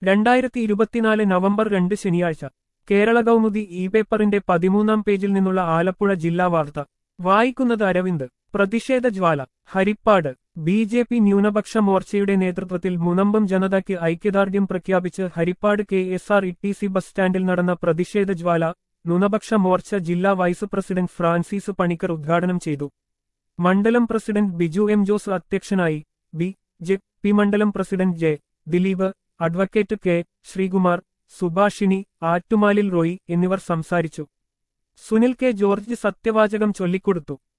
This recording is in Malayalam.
രണ്ടായിരത്തി ഇരുപത്തിനാല് നവംബർ രണ്ട് ശനിയാഴ്ച കേരള കൗമുദി ഇ പേപ്പറിന്റെ പതിമൂന്നാം പേജിൽ നിന്നുള്ള ആലപ്പുഴ ജില്ലാ വാർത്ത വായിക്കുന്നത് അരവിന്ദ് പ്രതിഷേധ ജ്വാല ഹരിപ്പാട് ബി ജെ പി ന്യൂനപക്ഷ മോർച്ചയുടെ നേതൃത്വത്തിൽ മുനമ്പം ജനതയ്ക്ക് ഐക്യദാർഢ്യം പ്രഖ്യാപിച്ച് Harippad K S R E T C bus സ്റ്റാൻഡിൽ നടന്ന പ്രതിഷേധ ജ്വാല ന്യൂനപക്ഷ മോർച്ച ജില്ലാ വൈസ് പ്രസിഡന്റ് ഫ്രാൻസിസ് പണിക്കർ ഉദ്ഘാടനം ചെയ്തു മണ്ഡലം പ്രസിഡന്റ് ബിജു എം ജോസ് അധ്യക്ഷനായി ബി ജെ പി മണ്ഡലം president J Dileep advocate K Sreekumar Subhashini Attumalil Roy എന്നിവർ സംസാരിച്ചു സുനിൽ കെ ജോർജ് സത്യവാചകം ചൊല്ലിക്കൊടുത്തു